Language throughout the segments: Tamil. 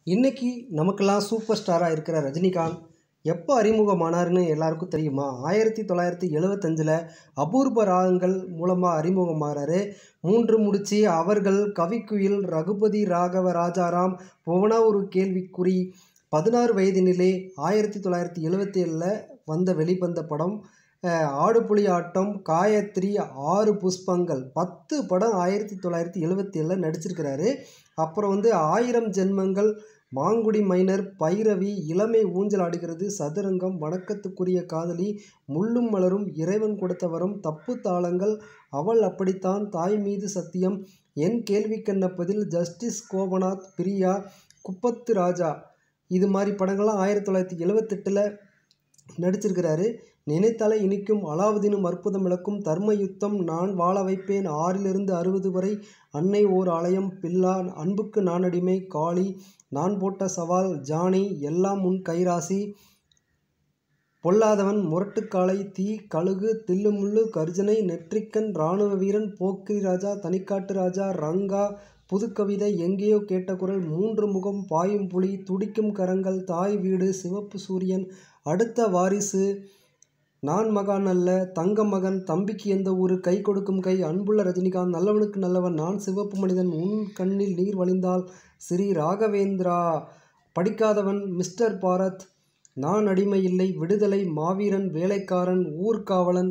இன்னைக்கு நமக்கெல்லாம் சூப்பர் ஸ்டாராக இருக்கிற ரஜினிகாந்த் எப்போ அறிமுகமானாருன்னு எல்லாருக்கும் தெரியுமா ஆயிரத்தி தொள்ளாயிரத்தி எழுவத்தஞ்சில் அபூர்வ ராகங்கள் மூலமாக அறிமுகமாகிறாரு மூன்று முடிச்சு அவர்கள் கவிக்குயில் ரகுபதி ராகவ ராஜாராம் புவனா ஒரு கேள்விக்குறி பதினாறு வயதினிலே ஆயிரத்தி தொள்ளாயிரத்தி எழுவத்தி ஏழில் வந்த வெளிவந்த படம் அஹ், ஆடுபுலி ஆட்டம் காயத்ரி ஆறு புஷ்பங்கள் பத்து படம் ஆயிரத்தி தொள்ளாயிரத்தி எழுவத்தி ஏழில் நடிச்சிருக்கிறாரு அப்புறம் வந்து ஆயிரம் ஜென்மங்கள் மாங்குடி மைனர் பைரவி இளமை ஊஞ்சல் ஆடுகிறது சதுரங்கம் வணக்கத்துக்குரிய காதலி முள்ளும் மலரும் இறைவன் கொடுத்த வரம் தப்பு தாளங்கள் அவள் அப்படித்தான் தாய் மீது சத்தியம் என் கேள்விக்கென்ன பதில் ஜஸ்டிஸ் கோபநாத் பிரியா குப்பத்து ராஜா இது மாதிரி படங்கள்லாம் ஆயிரத்தி தொள்ளாயிரத்தி எழுவத்தெட்டில் நடிச்சிருக்கிறாரு நினைத்தாலே இனிக்கும் அலாவுதீனும் அற்புதம் விளக்கும் தர்ம யுத்தம் நான் வாழ வைப்பேன் ஆறிலிருந்து அறுபது வரை அன்னை ஓர் ஆலயம் பில்லா அன்புக்கு நான் அடிமை காளி நான் போட்ட சவால் ஜானி எல்லாம் உன் கைராசி பொல்லாதவன் முரட்டுக்காளை தீ கழுகு தில்லுமுள்ளு கர்ஜனை நெற்றிக்கன் இராணுவ வீரன் போக்கிரி ராஜா தனிக்காட்டு ராஜா ரங்கா புதுக்கவிதை எங்கேயோ கேட்ட குரல் மூன்று முகம் பாயும் புலி துடிக்கும் கரங்கள் தாய் வீடு சிவப்பு சூரியன் அடுத்த வாரிசு நான் மகான் அல்ல தங்க மகன் தம்பிக்கு எந்த ஊரு கை கொடுக்கும் கை அன்புள்ள ரஜினிகாந்த் நல்லவனுக்கு நல்லவன் நான் சிவப்பு மனிதன் உன் கண்ணில் நீர் வழிந்தால் ஸ்ரீ ராகவேந்திரா படிக்காதவன் மிஸ்டர் பாரத் நான் அடிமை இல்லை விடுதலை மாவீரன் வேலைக்காரன் ஊர்காவலன்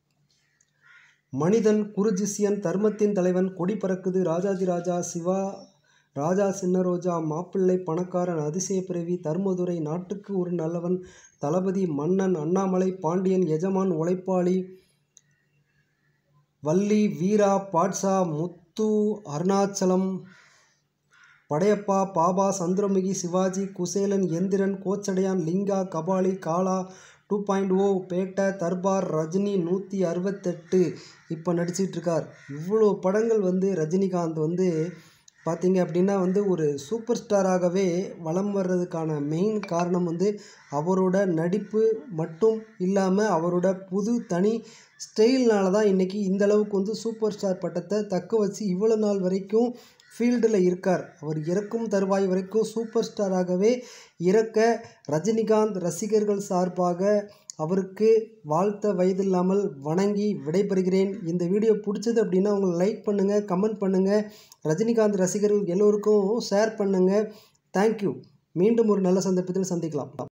மனிதன் குருஜிசியன் தர்மத்தின் தலைவன் கொடி பறக்குது ராஜாதி ராஜா சிவா ராஜா சின்ன ரோஜா மாப்பிள்ளை பணக்காரன் அதிசய பிறவி தர்மதுரை நாட்டுக்கு ஒரு நல்லவன் தளபதி மன்னன் Annamalai Pandiyan Ejaman Uzhaippali Valli Veera Baasha Muthu Arunachalam Padayappa Baba Chandramukhi Sivaji Kuselan Enthiran Kochadaiyaan Lingaa Kabali Kaala two point O Petta Darbar Rajini நூற்றி அறுபத்தெட்டு இப்போ நடிச்சிட்டு இருக்கார் இவ்வளோ படங்கள் வந்து ரஜினிகாந்த் வந்து பார்த்தீங்க அப்படின்னா வந்து ஒரு சூப்பர் ஸ்டாராகவே வலம் வர்றதுக்கான மெயின் காரணம் வந்து அவரோட நடிப்பு மட்டும் இல்லாமல் அவரோட புது தனி ஸ்டைல்னால தான் இன்றைக்கி இந்த அளவுக்கு வந்து சூப்பர் ஸ்டார் பட்டத்தை தக்க வச்சு இவ்வளோ நாள் வரைக்கும் ஃபீல்டில் இருக்கார் அவர் இறக்கும் தருவாய் வரைக்கும் சூப்பர் ஸ்டாராகவே இறக்க ரஜினிகாந்த் ரசிகர்கள் சார்பாக அவருக்கு வாழ்த்த வயதில்லாமல் வணங்கி விடைபெறுகிறேன் இந்த வீடியோ பிடிச்சது அப்படின்னா உங்களை லைக் பண்ணுங்கள் கமெண்ட் பண்ணுங்கள் ரஜினிகாந்த் ரசிகர்கள் எல்லோருக்கும் ஷேர் பண்ணுங்கள் தேங்க்யூ மீண்டும் ஒரு நல்ல சந்தர்ப்பத்தில் சந்திக்கலாம்